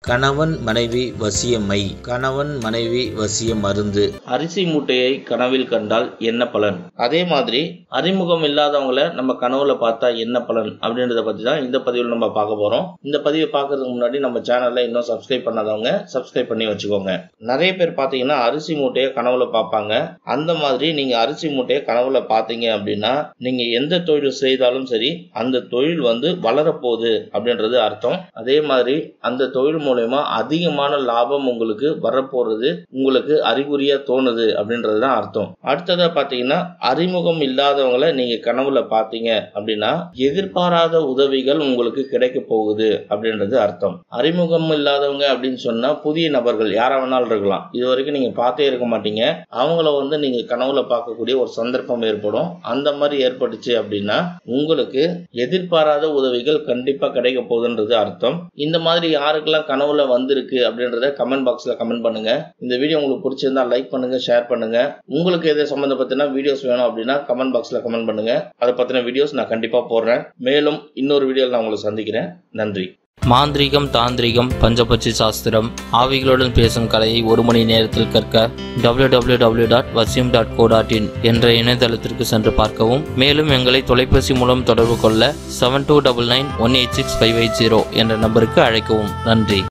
கணவன் மனைவி வசியமை கணவன் மனைவி வசிய மருந்து அரிசி மூட்டையை கனவில் கண்டால் என்ன பலன் அதே மாதிரி அறிமுகம் இல்லாதவங்கள நம்ம கனவுல பார்த்தா என்ன பலன் அப்படின்றத பத்தி தான் இந்த பதிவில் நம்ம பார்க்க போறோம் இந்த பதிவை பார்க்கறதுக்கு முன்னாடி நம்ம சேனல்ல இன்னும் சப்ஸ்கிரைப் பண்ணாதவங்க சப்ஸ்கிரைப் பண்ணி வச்சுக்கோங்க நிறைய பேர் பார்த்தீங்கன்னா அரிசி மூட்டையை கனவுல பார்ப்பாங்க அந்த மாதிரி நீங்க அரிசி மூட்டையை கனவுல பார்த்தீங்க அப்படின்னா நீங்க எந்த தொழில் செய்தாலும் சரி அந்த தொழில் வந்து வளரப்போகுது அப்படின்றது அர்த்தம் அதே மாதிரி அந்த தொழில் மூலயமா அதிகமான லாபம் உங்களுக்கு வரப்போறது உங்களுக்கு அறிகுறியா தோணுது அப்படின்றது தான் அர்த்தம் அடுத்ததா பாத்தீங்கன்னா அறிமுகம் இல்லாதவங்கள நீங்க கனவுல பாத்தீங்க அப்படின்னா எதிர்பாராத உதவிகள் உங்களுக்கு கிடைக்க போகுது அப்படின்றது அர்த்தம் அறிமுகம் இல்லாதவங்க அப்படின்னு சொன்னா புதிய நபர்கள் யாரா வேணாலும் இருக்கலாம் இது வரைக்கும் நீங்க பார்த்தே இருக்க மாட்டீங்க அவங்கள வந்து நீங்க கனவுல பார்க்கக்கூடிய ஒரு சந்தர்ப்பம் ஏற்படும் அந்த மாதிரி ஏற்பட்டுச்சு அப்படின்னா உங்களுக்கு எதிர்பாராத உதவிகள் கண்டிப்பா கிடைக்க போகுதுன்றது அர்த்தம் இந்த மாதிரி யாருக்கெல்லாம் கனவுல வந்திருக்கு அப்படின்றத கமெண்ட் பாக்ஸ்ல கமெண்ட் பண்ணுங்க இந்த வீடியோ உங்களுக்கு பிடிச்சிருந்தா லைக் பண்ணுங்க ஷேர் பண்ணுங்க உங்களுக்கு எது சம்பந்தப்பட்ட வீடியோஸ் வேணும் அப்படின்னா கமெண்ட் பாக்ஸ்ல கமெண்ட் பண்ணுங்க அதை பத்தின வீடியோஸ் நான் கண்டிப்பா போடுறேன் மேலும் இன்னொரு வீடியோவில் நான் உங்களை சந்திக்கிறேன் நன்றி மாந்திரீகம் தாந்திரிகம் பஞ்சபட்சி சாஸ்திரம் ஆவிகளுடன் பேசும் கலையை ஒரு மணி நேரத்தில் கற்க www.vasyum.co.in டாட் வசியம் டாட் கோ டாட் இன் என்ற இணையதளத்திற்கு சென்று பார்க்கவும் மேலும் எங்களை தொலைபேசி மூலம் தொடர்பு கொள்ள seven two double nine one eight six five eight zero என்ற நம்பருக்கு அழைக்கவும் நன்றி